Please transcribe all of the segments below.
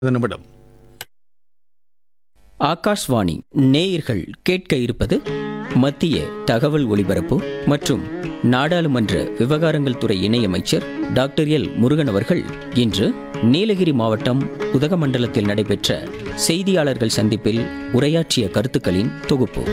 நிமிடம் ஆகாஷ்வாணி நேயர்கள் கேட்க இருப்பது மத்திய தகவல் ஒலிபரப்பு மற்றும் நாடாளுமன்ற விவகாரங்கள் துறை இணையமைச்சர் டாக்டர் எல் முருகன் அவர்கள் இன்று நீலகிரி மாவட்டம் உதகமண்டலத்தில் நடைபெற்ற செய்தியாளர்கள் சந்திப்பில் உரையாற்றிய கருத்துக்களின் தொகுப்பு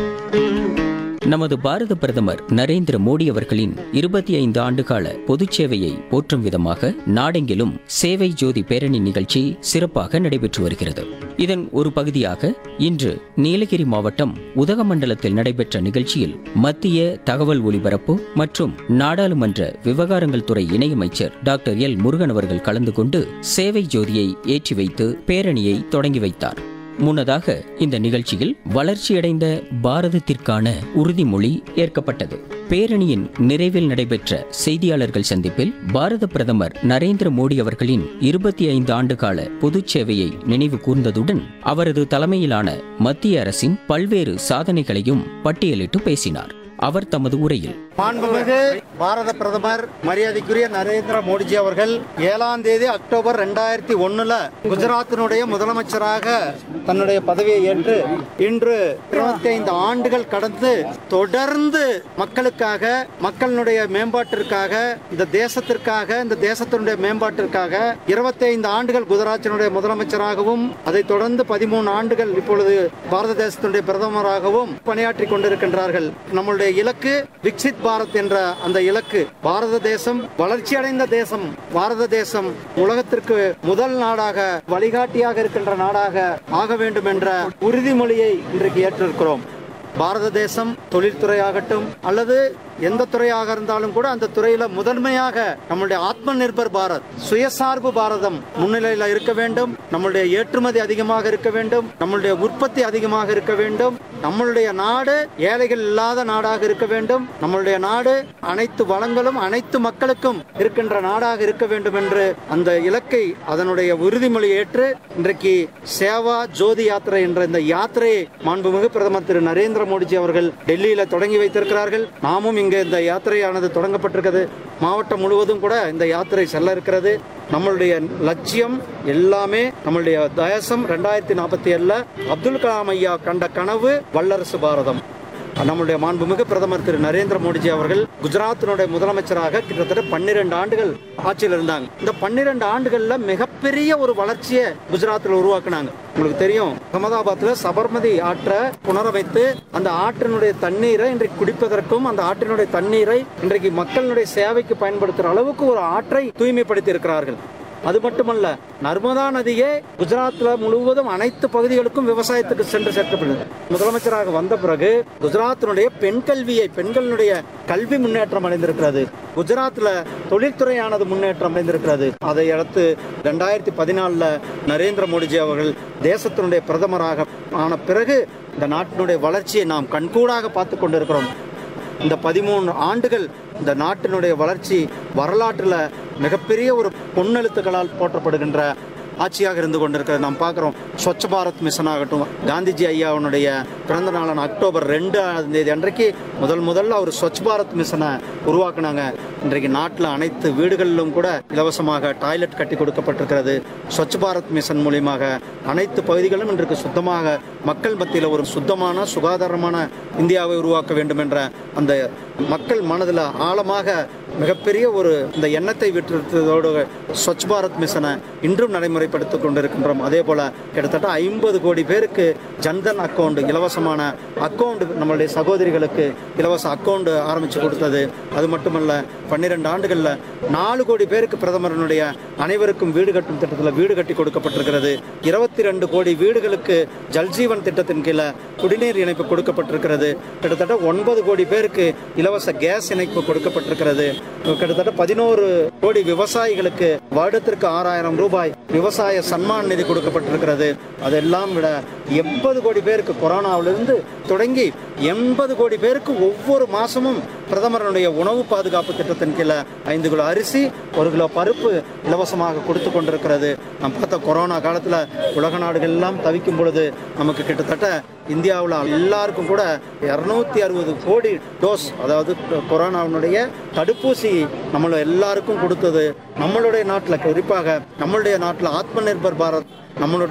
நமது பாரத பிரதமர் நரேந்திர மோடி அவர்களின் இருபத்தி ஐந்து ஆண்டுகால பொதுச் சேவையை போற்றும் விதமாக நாடெங்கிலும் சேவை ஜோதி பேரணி நிகழ்ச்சி சிறப்பாக நடைபெற்று வருகிறது இதன் ஒரு பகுதியாக இன்று நீலகிரி மாவட்டம் உதகமண்டலத்தில் நடைபெற்ற நிகழ்ச்சியில் மத்திய தகவல் ஒலிபரப்பு மற்றும் நாடாளுமன்ற விவகாரங்கள் துறை இணையமைச்சர் டாக்டர் எல் முருகன் அவர்கள் கலந்து கொண்டு சேவை ஜோதியை ஏற்றி வைத்து பேரணியை தொடங்கி வைத்தார் முன்னதாக இந்த நிகழ்ச்சியில் வளர்ச்சியடைந்த பாரதத்திற்கான உறுதிமொழி ஏற்கப்பட்டது பேரணியின் நிறைவில் நடைபெற்ற செய்தியாளர்கள் சந்திப்பில் பாரத பிரதமர் நரேந்திர மோடி அவர்களின் இருபத்தி ஐந்து ஆண்டுகால பொதுச் சேவையை நினைவு கூர்ந்ததுடன் அவரது தலைமையிலான மத்திய அரசின் பல்வேறு சாதனைகளையும் பட்டியலிட்டு பேசினார் அவர் தமது உரையில் மாண்புமிகு பாரத பிரதமர் மரியாதைக்குரிய நரேந்திர மோடிஜி அவர்கள் ஏழாம் தேதி அக்டோபர் ரெண்டாயிரத்தி ஒண்ணுல குஜராத்தினுடைய முதலமைச்சராக தன்னுடைய பதவியை ஏற்று இன்று இருபத்தி ஐந்து ஆண்டுகள் கடந்து தொடர்ந்து மக்களுக்காக மக்களுடைய மேம்பாட்டிற்காக இந்த தேசத்திற்காக இந்த தேசத்தினுடைய மேம்பாட்டிற்காக இருபத்தி ஐந்து ஆண்டுகள் குஜராத்தினுடைய முதலமைச்சராகவும் அதைத் தொடர்ந்து பதிமூணு ஆண்டுகள் இப்பொழுது பாரத தேசத்தினுடைய பிரதமராகவும் பணியாற்றி கொண்டிருக்கின்றார்கள் நம்முடைய இலக்கு விக்சித் பாரத் என்ற அந்த இலக்கு பாரத தேசம் வளர்ச்சியடைந்த தேசம் பாரத தேசம் உலகத்திற்கு முதல் நாடாக வழிகாட்டியாக இருக்கின்ற நாடாக ஆக வேண்டும் என்ற உறுதிமொழியை இன்றைக்கு ஏற்றிருக்கிறோம் பாரத தேசம் தொழில்துறையாகட்டும் அல்லது எந்த துறையாக இருந்தாலும் கூட அந்த துறையில முதன்மையாக நம்மளுடைய ஆத்ம நிர்பர் பாரத் சுயசார்பு பாரதம் முன்னிலையில இருக்க வேண்டும் நம்மளுடைய ஏற்றுமதி அதிகமாக இருக்க வேண்டும் நம்மளுடைய உற்பத்தி அதிகமாக இருக்க வேண்டும் நம்மளுடைய நாடு ஏழைகள் இல்லாத நாடாக இருக்க வேண்டும் நம்மளுடைய நாடு அனைத்து வளங்களும் அனைத்து மக்களுக்கும் இருக்கின்ற நாடாக இருக்க வேண்டும் என்று அந்த இலக்கை அதனுடைய உறுதிமொழி ஏற்று இன்றைக்கு சேவா ஜோதி யாத்திரை என்ற இந்த யாத்திரையை மாண்புமிகு பிரதமர் திரு நரேந்திர மோடிஜி அவர்கள் டெல்லியில தொடங்கி வைத்திருக்கிறார்கள் நாமும் இங்கே இந்த யாத்திரையானது தொடங்கப்பட்டிருக்கிறது மாவட்டம் முழுவதும் கூட இந்த யாத்திரை செல்ல இருக்கிறது நம்மளுடைய லட்சியம் எல்லாமே நம்மளுடைய தேசம் ரெண்டாயிரத்தி நாற்பத்தி ஏழுல அப்துல் கலாம் ஐயா கண்ட கனவு வல்லரசு பாரதம் நம்முடைய மாண்புமிகு பிரதமர் திரு நரேந்திர மோடிஜி அவர்கள் குஜராத்தினுடைய முதலமைச்சராக கிட்டத்தட்ட பன்னிரண்டு ஆண்டுகள் ஆட்சியில் இருந்தாங்க இந்த பன்னிரண்டு ஆண்டுகள்ல மிகப்பெரிய ஒரு வளர்ச்சியை குஜராத்தில் உருவாக்குனாங்க உங்களுக்கு தெரியும் அகமதாபாத்ல சபர்மதி ஆற்றை புனரமைத்து அந்த ஆற்றினுடைய தண்ணீரை இன்றைக்கு குடிப்பதற்கும் அந்த ஆற்றினுடைய தண்ணீரை இன்றைக்கு மக்களுடைய சேவைக்கு பயன்படுத்துகிற அளவுக்கு ஒரு ஆற்றை தூய்மைப்படுத்தி இருக்கிறார்கள் அது மட்டுமல்ல நர்மதா நதியே குஜராத்ல முழுவதும் அனைத்து பகுதிகளுக்கும் விவசாயத்துக்கு சென்று சேர்க்கப்படுது முதலமைச்சராக வந்த பிறகு குஜராத்தினுடைய பெண் கல்வியை பெண்களுடைய கல்வி முன்னேற்றம் அடைந்திருக்கிறது குஜராத்ல தொழில்துறையானது முன்னேற்றம் அடைந்திருக்கிறது அதை அடுத்து ரெண்டாயிரத்தி பதினாலுல நரேந்திர மோடிஜி அவர்கள் தேசத்தினுடைய பிரதமராக ஆன பிறகு இந்த நாட்டினுடைய வளர்ச்சியை நாம் கண்கூடாக பார்த்து கொண்டிருக்கிறோம் இந்த பதிமூணு ஆண்டுகள் இந்த நாட்டினுடைய வளர்ச்சி வரலாற்றில் மிகப்பெரிய ஒரு பொன்னெழுத்துக்களால் போற்றப்படுகின்ற ஆட்சியாக இருந்து கொண்டிருக்கிறது நாம் பார்க்குறோம் ஸ்வச்ச பாரத் மிஷன் ஆகட்டும் காந்திஜி ஐயாவுடைய பிறந்த நாளான அக்டோபர் ரெண்டாம் தேதி அன்றைக்கு முதல் முதல்ல அவர் ஸ்வச் பாரத் மிஷனை உருவாக்குனாங்க இன்றைக்கு நாட்டில் அனைத்து வீடுகளிலும் கூட இலவசமாக டாய்லெட் கட்டி கொடுக்கப்பட்டிருக்கிறது ஸ்வச் பாரத் மிஷன் மூலியமாக அனைத்து பகுதிகளும் இன்றைக்கு சுத்தமாக மக்கள் மத்தியில் ஒரு சுத்தமான சுகாதாரமான இந்தியாவை உருவாக்க வேண்டும் என்ற அந்த மக்கள் மனதில் ஆழமாக மிகப்பெரிய ஒரு இந்த எண்ணத்தை விட்டுத்தோடு ஸ்வச் பாரத் மிஷனை இன்றும் நடைமுறைப்படுத்திக் கொண்டிருக்கின்றோம் அதே போல கிட்டத்தட்ட ஐம்பது கோடி பேருக்கு ஜன்தன் அக்கௌண்ட் இலவசமான அக்கௌண்ட் நம்மளுடைய சகோதரிகளுக்கு இலவச அக்கௌண்ட் ஆரம்பிச்சு கொடுத்தது அது மட்டுமல்ல பன்னிரெண்டு ஆண்டுகளில் நாலு கோடி பேருக்கு பிரதமரனுடைய அனைவருக்கும் வீடு கட்டும் திட்டத்தில் வீடு கட்டி கொடுக்கப்பட்டிருக்கிறது இருபத்தி ரெண்டு கோடி வீடுகளுக்கு ஜல்ஜீவன் திட்டத்தின் கீழே குடிநீர் இணைப்பு கொடுக்கப்பட்டிருக்கிறது கிட்டத்தட்ட ஒன்பது கோடி பேருக்கு இலவச கேஸ் இணைப்பு கொடுக்கப்பட்டிருக்கிறது கிட்டத்தட்ட பதினோரு கோடி விவசாயிகளுக்கு வருடத்திற்கு ஆறாயிரம் ரூபாய் விவசாய சன்மான் நிதி கொடுக்கப்பட்டிருக்கிறது அதெல்லாம் விட எண்பது கோடி பேருக்கு கொரோனாவிலிருந்து தொடங்கி எண்பது கோடி பேருக்கு ஒவ்வொரு மாசமும் பிரதமருடைய உணவு பாதுகாப்பு திட்டத்தின் கீழே ஐந்து கிலோ அரிசி ஒரு கிலோ பருப்பு இலவசமாக கொடுத்து கொண்டிருக்கிறது நாம் பார்த்த கொரோனா காலத்தில் உலக நாடுகள் எல்லாம் தவிக்கும் பொழுது நமக்கு கிட்டத்தட்ட இந்தியாவில் எல்லாருக்கும் கூட இரநூத்தி அறுபது கோடி டோஸ் அதாவது கொரோனாவினுடைய தடுப்பூசி வளர்ச்சி நம்மள எல்லாருக்கும் கொடுத்தது நம்மளுடைய நாட்டில் குறிப்பாக நம்மளுடைய நாட்டில் ஆத்ம நிர்பர் பாரத் நம்மளுடைய